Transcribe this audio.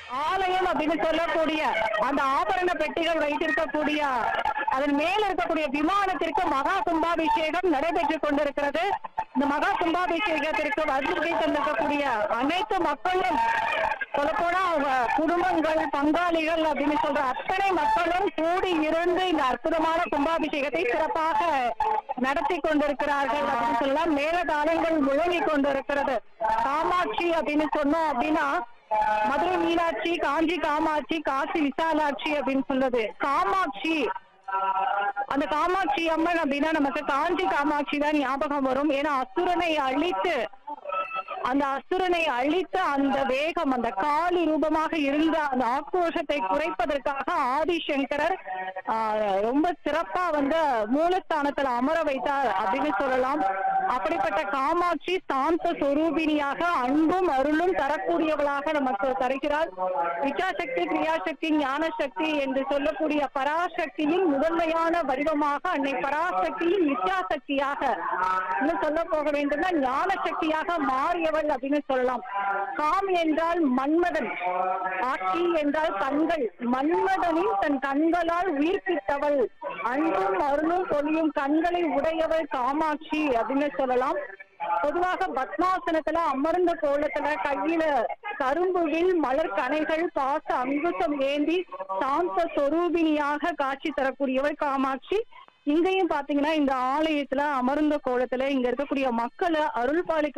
ஆலயம் அப்படின்னு சொல்லக்கூடிய அந்த ஆபரண பெட்டிகள் வைத்திருக்கக்கூடிய அதன் மேல இருக்கக்கூடிய விமானத்திற்கு மகா கும்பாபிஷேகம் நடைபெற்றுக் கொண்டிருக்கிறது இந்த மகா கும்பாபிஷேகத்திற்கு வருகை தந்திருக்கக்கூடிய அனைத்து மக்களும் சொல்லப்போனா அவங்க குடும்பங்கள் பங்காளிகள் அப்படின்னு சொல்ற அத்தனை மக்களும் கூடி இருந்து இந்த அற்புதமான கும்பாபிஷேகத்தை சிறப்பாக நடத்தி கொண்டிருக்கிறார்கள் அப்படின்னு சொல்லலாம் மேலதாளங்கள் முழங்கிக் கொண்டிருக்கிறது காமாட்சி அப்படின்னு சொன்னோம் அப்படின்னா மதுரை மீனாட்சி காஞ்சி காமாட்சி காசி விசாலாட்சி அப்படின்னு சொல்றது காமாட்சி அந்த காமாட்சி அம்மன் அப்படின்னா நமக்கு காஞ்சி காமாட்சி தான் ஞாபகம் வரும் ஏன்னா அசுரனை அழித்து அந்த அசுரனை அழித்த அந்த வேகம் அந்த காளி ரூபமாக இருந்த அந்த ஆக்ரோஷத்தை குறைப்பதற்காக ஆதிசங்கரர் ஆஹ், ரொம்ப சிறப்பா வந்து மூலஸ்தானத்துல அமர வைத்தார் அப்படின்னு சொல்லலாம் அப்படிப்பட்ட காமாட்சி சாந்த சொரூபிணியாக அன்பும் அருளும் தரக்கூடியவளாக நமக்கு தருகிறார் விச்சாசக்தி கிரியாசக்தி ஞான சக்தி என்று சொல்லக்கூடிய பராசக்தியின் முதன்மையான வடிவமாக அன்னை பராசக்தியின் வித்யாசக்தியாக இன்னும் சொல்ல போக வேண்டும்னா ஞான சக்தியாக மாறியவள் அப்படின்னு சொல்லலாம் காம் என்றால் மன்மதன் ஆட்சி என்றால் கண்கள் மன்மதனின் தன் கண்களால் உயிர்ப்பித்தவள் அன்பும் அருளும் பொழியும் கண்களை உடையவள் காமாட்சி அப்படின்னு சொல்லலாம் பொதுவாக பத்மாசனத்துல அமர்ந்த கோலத்துல கையில கரும்புவில் மலர் கனைகள் பாச அங்குசம் ஏந்தி சாந்த சொரூபிணியாக காட்சி தரக்கூடியவள் காமாட்சி இங்கேயும் பாத்தீங்கன்னா இந்த ஆலயத்துல அமர்ந்த கோலத்துல இங்க இருக்கக்கூடிய மக்களை அருள் பாலிக்க